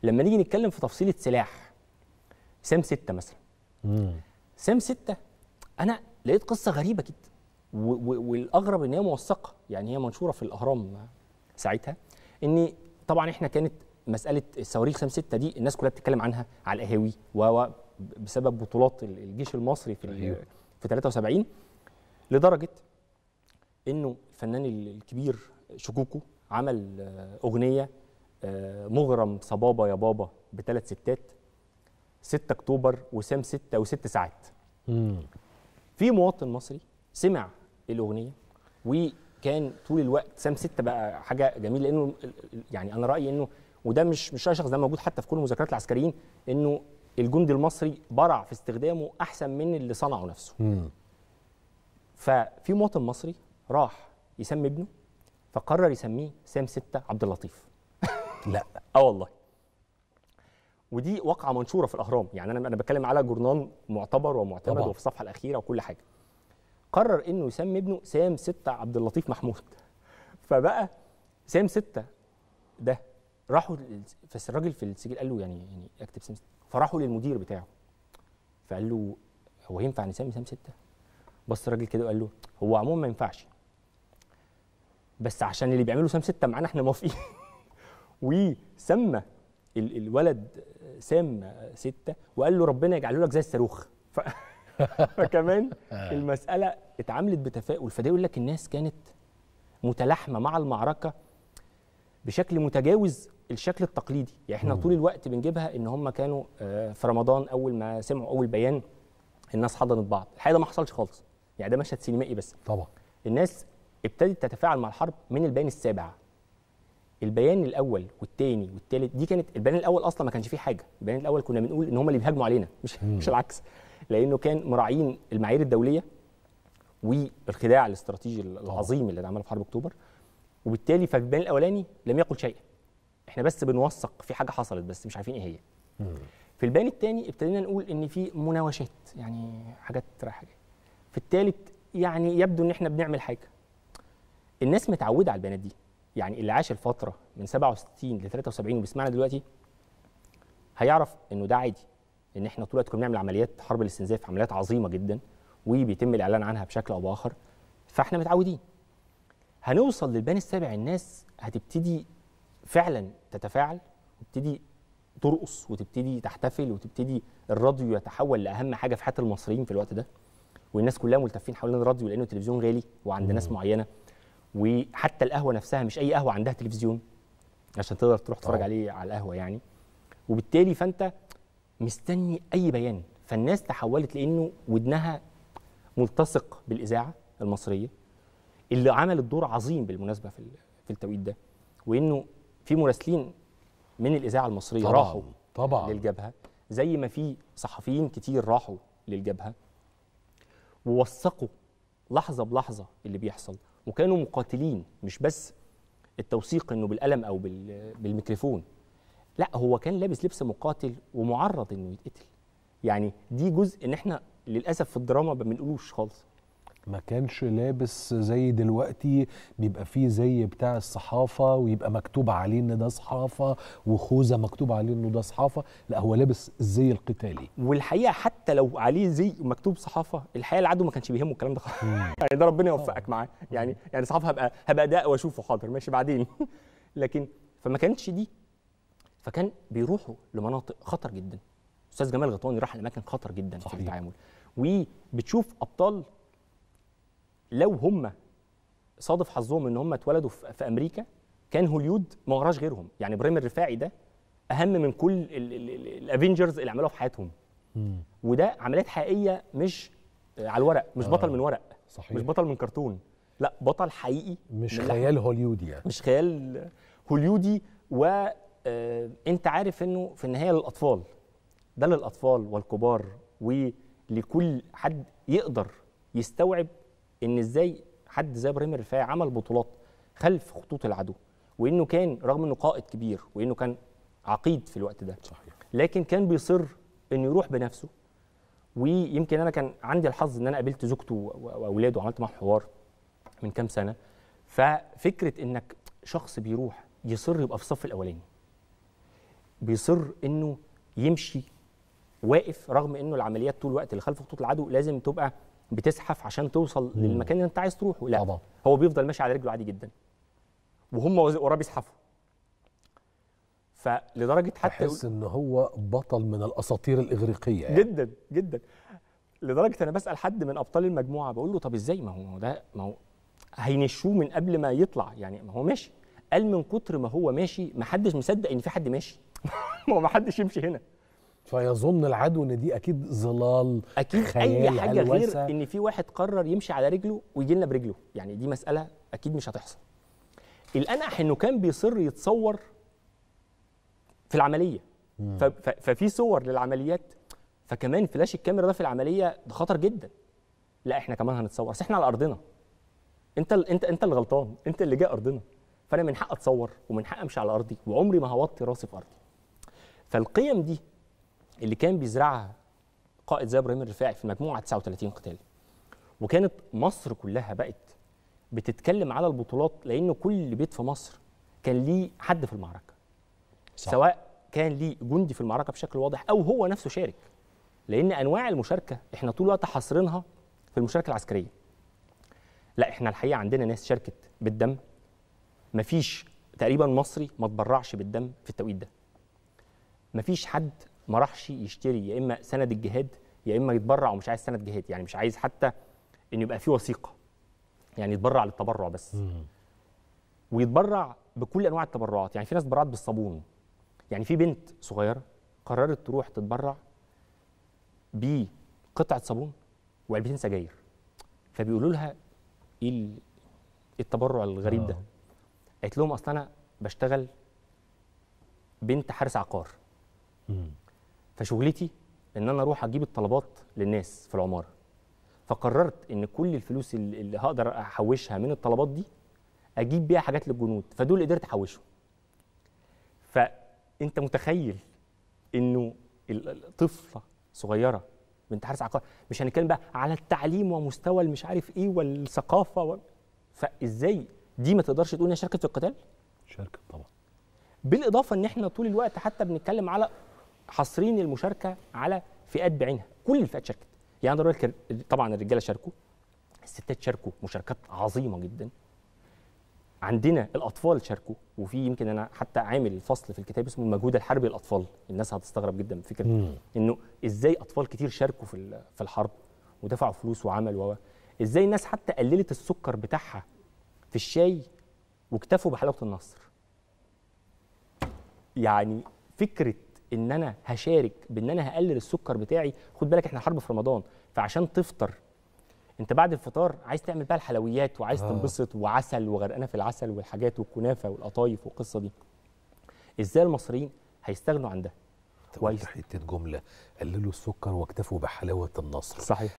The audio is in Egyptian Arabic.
لما نيجي نتكلم في تفصيله سلاح سام ستة مثلا مم. سام ستة انا لقيت قصه غريبه جدا و- و- والاغرب ان هي موثقه يعني هي منشوره في الاهرام ساعتها ان طبعا احنا كانت مساله الصواريخ سام ستة دي الناس كلها بتتكلم عنها على القهاوي و بسبب بطولات ال- الجيش المصري في ال- أيوة. في 73 لدرجه انه الفنان ال- الكبير شكوكو عمل آه، اغنيه آه، مغرم صبابه يا بابا بثلاث ستات 6 اكتوبر وسام 6 وست ساعات مم. في مواطن مصري سمع الاغنيه وكان طول الوقت سام 6 بقى حاجه جميله لانه ال- ال- يعني انا رايي انه وده مش مش راي شخص ده موجود حتى في كل مذكرات العسكريين انه الجندي المصري برع في استخدامه احسن من اللي صنعه نفسه مم. ففي مواطن مصري راح يسمي ابنه فقرر يسميه سام 6 عبد اللطيف لا اه والله ودي واقعه منشوره في الاهرام يعني انا انا بتكلم على جورنال معتبر ومعتمد طبعاً. وفي الصفحه الاخيره وكل حاجه قرر انه يسمي ابنه سام 6 عبد اللطيف محمود فبقى سام 6 ده راحوا لل- بس الراجل في السجل قال له يعني يعني اكتب سام 6 فراحوا للمدير بتاعه فقال له هو ينفع نسمي سام 6 بص الراجل كده وقال له هو عموما ما ينفعش بس عشان اللي بيعملوا سام 6 معانا احنا موافقين وسمى ال- الولد سام ستة وقال له ربنا يجعله لك زي الصاروخ ف... فكمان المسألة اتعاملت بتفاؤل فده يقول لك الناس كانت متلاحمة مع المعركة بشكل متجاوز الشكل التقليدي يعني احنا طول الوقت بنجيبها ان هم كانوا آه، في رمضان اول ما سمعوا اول بيان الناس حضنت بعض الحقيقه ده ما حصلش خالص يعني ده مشهد سينمائي بس طبعا الناس ابتدت تتفاعل مع الحرب من البيان السابع البيان الاول والثاني والثالث دي كانت البيان الاول اصلا ما كانش فيه حاجه البيان الاول كنا بنقول ان هم اللي بيهاجموا علينا مش مش العكس لانه كان مراعين المعايير الدوليه والخداع الاستراتيجي العظيم اللي اتعمل في حرب اكتوبر وبالتالي في البيان الاولاني لم يقل شيئا احنا بس بنوثق في حاجه حصلت بس مش عارفين ايه هي في البيان الثاني ابتدينا نقول ان في مناوشات يعني حاجات رايحه جايه في الثالث يعني يبدو ان احنا بنعمل حاجه الناس متعوده على البيانات دي يعني اللي عاش الفتره من 67 ل 73 وبيسمعنا دلوقتي هيعرف انه ده عادي ان احنا طول الوقت كنا بنعمل عمليات حرب الاستنزاف عمليات عظيمه جدا وبيتم الاعلان عنها بشكل او باخر فاحنا متعودين هنوصل للبيان السابع الناس هتبتدي فعلا تتفاعل وتبتدي ترقص وتبتدي تحتفل وتبتدي الراديو يتحول لاهم حاجه في حياه المصريين في الوقت ده والناس كلها ملتفين حوالين الراديو لانه التلفزيون غالي وعند ناس معينه وحتى القهوه نفسها مش اي قهوه عندها تلفزيون عشان تقدر تروح تتفرج طبعا. عليه على القهوه يعني وبالتالي فانت مستني اي بيان فالناس تحولت لانه ودنها ملتصق بالاذاعه المصريه اللي عملت دور عظيم بالمناسبه في ال- في التوقيت ده وانه في مراسلين من الاذاعه المصريه طبعاً، راحوا طبعاً. للجبهه زي ما في صحفيين كتير راحوا للجبهه ووثقوا لحظه بلحظه اللي بيحصل وكانوا مقاتلين مش بس التوثيق انه بالقلم او بال- بالميكروفون لا هو كان لابس لبس مقاتل ومعرض انه يتقتل يعني دي جزء ان احنا للاسف في الدراما ما بنقولوش خالص ما كانش لابس زي دلوقتي بيبقى فيه زي بتاع الصحافة ويبقى مكتوب عليه ان ده صحافة وخوذة مكتوب عليه انه ده صحافة لا هو لابس الزي القتالي والحقيقه حتى لو عليه زي مكتوب صحافه الحقيقه العدو ما كانش بيهمه الكلام ده خالص يعني ده ربنا يوفقك معاه يعني يعني صحافه هبقى هبقى ده واشوفه حاضر ماشي بعدين لكن فما كانتش دي فكان بيروحوا لمناطق خطر جدا استاذ جمال غطاني راح لاماكن خطر جدا صحيح. في التعامل وبتشوف ابطال لو هم صادف حظهم ان هم اتولدوا في في امريكا كان هوليود ما وراش غيرهم يعني ابراهيم الرفاعي ده اهم من كل الافنجرز اللي عملوها في حياتهم وده عمليات حقيقيه مش على الورق مش بطل من ورق صحيح. مش بطل من كرتون لا بطل حقيقي مش من خيال هوليودي يعني مش خيال هوليودي وانت عارف انه في النهايه للاطفال ده للاطفال والكبار ولكل حد يقدر يستوعب ان ازاي حد زي ابراهيم الرفاعي عمل بطولات خلف خطوط العدو وانه كان رغم انه قائد كبير وانه كان عقيد في الوقت ده صحيح لكن كان بيصر انه يروح بنفسه ويمكن انا كان عندي الحظ ان انا قابلت زوجته و- واولاده وعملت معاهم حوار من كام سنه ففكره انك شخص بيروح يصر يبقى في الصف الاولاني بيصر انه يمشي واقف رغم انه العمليات طول الوقت اللي خلف خطوط العدو لازم تبقى بتزحف عشان توصل مم. للمكان اللي انت عايز تروحه لا طبعا هو بيفضل ماشي على رجله عادي جدا وهم وز- وراه بيزحفوا فلدرجه حتى تحس ان هو بطل من الاساطير الاغريقيه يعني. جدا جدا لدرجه انا بسال حد من ابطال المجموعه بقول له طب ازاي ما هو ده ما هو هينشوه من قبل ما يطلع يعني ما هو ماشي قال من كتر ما هو ماشي ما حدش مصدق ان في حد ماشي ما هو ما حدش يمشي هنا فيظن العدو ان دي اكيد ظلال اكيد اي خيال حاجه غير هلوسة. ان في واحد قرر يمشي على رجله ويجي لنا برجله يعني دي مساله اكيد مش هتحصل الانقح انه كان بيصر يتصور في العمليه ف- ف- ففي صور للعمليات فكمان فلاش الكاميرا ده في العمليه ده خطر جدا لا احنا كمان هنتصور اصل احنا على ارضنا انت ال- انت انت اللي غلطان انت اللي جاي ارضنا فانا من حق اتصور ومن حق امشي على ارضي وعمري ما هوطي راسي في ارضي فالقيم دي اللي كان بيزرعها قائد زي ابراهيم الرفاعي في مجموعه 39 قتال وكانت مصر كلها بقت بتتكلم على البطولات لان كل بيت في مصر كان ليه حد في المعركه صح. سواء كان ليه جندي في المعركه بشكل واضح او هو نفسه شارك لان انواع المشاركه احنا طول الوقت حاصرينها في المشاركه العسكريه لا احنا الحقيقه عندنا ناس شاركت بالدم مفيش تقريبا مصري ما تبرعش بالدم في التوقيت ده مفيش حد ما راحش يشتري يا اما سند الجهاد يا اما يتبرع ومش عايز سند جهاد يعني مش عايز حتى ان يبقى في وثيقه يعني يتبرع للتبرع بس مم. ويتبرع بكل انواع التبرعات يعني في ناس تبرعت بالصابون يعني في بنت صغيره قررت تروح تتبرع بقطعه صابون وعلبتين سجاير فبيقولوا لها ايه ال- إيه التبرع الغريب ده آه. قالت لهم اصل انا بشتغل بنت حارس عقار مم. فشغلتي ان انا اروح اجيب الطلبات للناس في العماره فقررت ان كل الفلوس اللي اللي هقدر احوشها من الطلبات دي اجيب بيها حاجات للجنود فدول قدرت احوشهم فانت متخيل انه ال- ال- طفله صغيره بنت حارس عقار مش هنتكلم بقى على التعليم ومستوى المش عارف ايه والثقافه و... فازاي دي ما تقدرش تقول انها شاركت في القتال شاركت طبعا بالاضافه ان احنا طول الوقت حتى بنتكلم على حاصرين المشاركه على فئات بعينها كل الفئات شاركت يعني دلوقتي الك- طبعا الرجاله شاركوا الستات شاركوا مشاركات عظيمه جدا عندنا الاطفال شاركوا وفي يمكن انا حتى عامل فصل في الكتاب اسمه المجهود الحربي للاطفال الناس هتستغرب جدا من فكره مم. انه ازاي اطفال كتير شاركوا في ال- في الحرب ودفعوا فلوس وعملوا و ازاي الناس حتى قللت السكر بتاعها في الشاي واكتفوا بحلاوه النصر يعني فكره ان انا هشارك بان انا هقلل السكر بتاعي خد بالك احنا حرب في رمضان فعشان تفطر انت بعد الفطار عايز تعمل بقى الحلويات وعايز آه. تنبسط وعسل وغرقانه في العسل والحاجات والكنافه والقطايف والقصه دي ازاي المصريين هيستغنوا عن ده انت قلت حته جمله قللوا السكر واكتفوا بحلاوه النصر صحيح